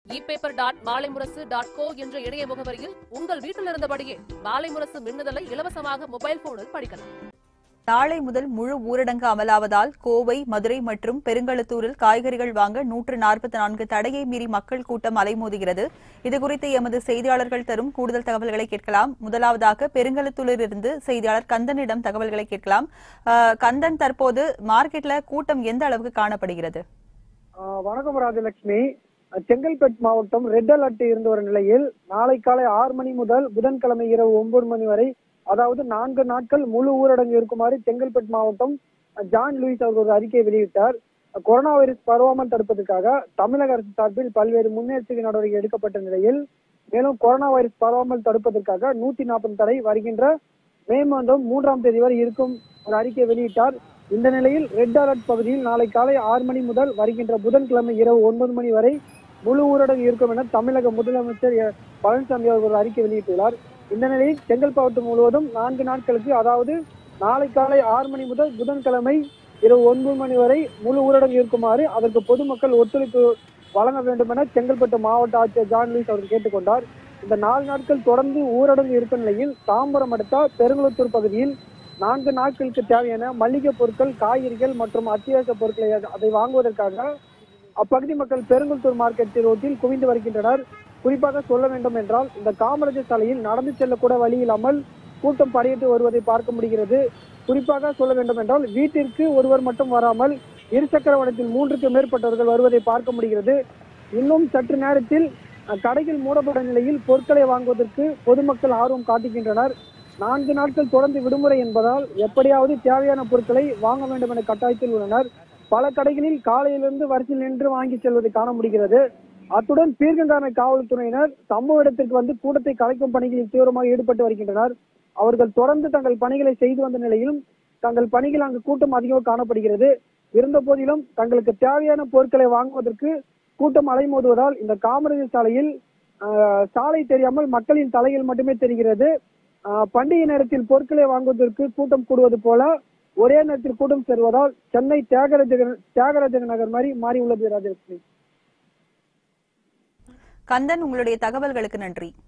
இ paper dot மாலை முரசு dot co என்ற இணைய முகவரியில் உங்கள் வீட்டில் இருந்தபடியே மாலை முரசு மின்னுதலை இலவசமாக மொபைல் போனில் படிக்கலாம் நாளை முதல் முழு ஊரடங்கு அமலாவதால் கோவை மதுரை மற்றும் பெருங்களத்தூரில் காய்கறிகள் வாங்க நூற்று நாற்பத்தி நான்கு தடையை மீறி மக்கள் கூட்டம் அலைமோதுகிறது இதுகுறித்து எமது செய்தியாளர்கள் தரும் கூடுதல் தகவல்களை கேட்கலாம் முதலாவதாக பெருங்களத்தூரிலிருந்து செய்தியாளர் கந்தனிடம் தகவல்களை கேட்கலாம் அஹ், கந்தன் தற்போது மார்க்கெட்ல கூட்டம் எந்த அளவுக்கு காணப்படுகிறது ஆஹ் வணக்கம் ராஜலட்சுமி அஹ் செங்கல்பட்டு மாவட்டம் ரெட் அலர்ட் இருந்து வரும் நிலையில் நாளை காலை ஆறு மணி முதல் புதன்கிழமை இரவு ஒன்பது மணி வரை அதாவது நான்கு நாட்கள் முழு ஊரடங்கு இருக்குமாறு செங்கல்பட்டு மாவட்டம் அஹ் ஜான் லூயிஸ் அவர் ஒரு அறிக்கை வெளியிட்டார் அஹ் கொரோனா வைரஸ் பரவாமல் தடுப்பதற்காக தமிழக அரசு சார்பில் பல்வேறு முன்னெச்சரிக்கை நடவடிக்கை எடுக்கப்பட்ட நிலையில் மேலும் கொரோனா வைரஸ் பரவாமல் தடுப்பதற்காக நூத்தி நாற்பது தடை வருகின்ற மே மாதம் மூன்றாம் தேதி வரை இருக்கும் ஒரு அறிக்கை வெளியிட்டார் இந்த நிலையில் ரெட் அலர்ட் பகுதியில் நாளை காலை ஆறு மணி முதல் வருகின்ற புதன்கிழமை இரவு ஒன்பது மணி வரை முழு ஊரடங்கு இருக்கும் என தமிழக முதலமைச்சர் எ. பழனிசாமி அவர்கள் ஒரு அறிக்கை வெளியிட்டுள்ளார் இந்த நிலையில் செங்கல்பட்டு முழுவதும் நான்கு நாட்களுக்கு அதாவது நாளை காலை ஆறு மணி முதல் புதன்கிழமை இரவு ஒன்பது மணி வரை முழு ஊரடங்கு இருக்குமாறு அதற்கு பொதுமக்கள் ஒத்துழைப்பு வழங்க வேண்டும் என செங்கல்பட்டு மாவட்ட ஆட்சியர் ஜான் லூயிஸ் அவர்கள் கேட்டுக்கொண்டார் இந்த நாலு நாட்கள் தொடர்ந்து ஊரடங்கு இருக்கும் நிலையில் தாம்பரம் அடுத்த பெருங்குளத்தூர் பகுதியில் நான்கு நாட்களுக்கு தேவையான மளிகை பொருட்கள் காய்கறிகள் மற்றும் அத்தியாவசிய பொருட்களை அது- அதை வாங்குவதற்காக அப்பகுதி மக்கள் பெருங்குளத்தூர் மார்க்கெட் ரோட்டில் குவிந்து வருகின்றனர் குறிப்பாக சொல்ல வேண்டும் என்றால் இந்த காமராஜர் சாலையில் நடந்து செல்லக்கூட வழி இல்லாமல் கூட்டம் படையிட்டு வருவதை பார்க்க முடிகிறது குறிப்பாக சொல்ல வேண்டும் என்றால் வீட்டிற்கு ஒருவர் மட்டும் வராமல் இருசக்கர வாகனத்தில் மூன்றுக்கு மேற்பட்டவர்கள் வருவதை பார்க்க முடிகிறது இன்னும் சற்று நேரத்தில் அஹ், கடைகள் மூடப்பட்ட நிலையில் பொருட்களை வாங்குவதற்கு பொதுமக்கள் ஆர்வம் காட்டுகின்றனர் நான்கு நாட்கள் தொடர்ந்து விடுமுறை என்பதால் எப்படியாவது தேவையான பொருட்களை வாங்க வேண்டும் என கட்டாயத்தில் உள்ளனர் பல கடைகளில் காலையிலிருந்து வரிசையில் நின்று வாங்கி செல்வதை காண முடிகிறது அத்துடன் பீர்க்கங்கான காவல்துறையினர் சம்பவ இடத்திற்கு வந்து கூட்டத்தை கலைக்கும் பணிகளில் தீவிரமாக ஈடுபட்டு வருகின்றனர் அவர்கள் தொடர்ந்து தங்கள் பணிகளை செய்து வந்த நிலையிலும் தங்கள் பணிகள் அங்கு கூட்டம் அதிகம் காணப்படுகிறது இருந்த போதிலும் தங்களுக்கு தேவையான பொருட்களை வாங்குவதற்கு கூட்டம் அலைமோதுவதால் இந்த காமராஜர் சாலையில் ஆஹ், சாலை தெரியாமல் மக்களின் தலையில் மட்டுமே தெரிகிறது ஆஹ், பண்டிகை நேரத்தில் பொருட்களை வாங்குவதற்கு கூட்டம் கூடுவது போல ஒரே நேரத்தில் கூட்டம் சேருவதால் சென்னை தியாகராஜ தியாகராஜ நகர் மாதிரி மாறி உள்ளது ராஜலட்சுமி கந்தன் உங்களுடைய தகவல்களுக்கு நன்றி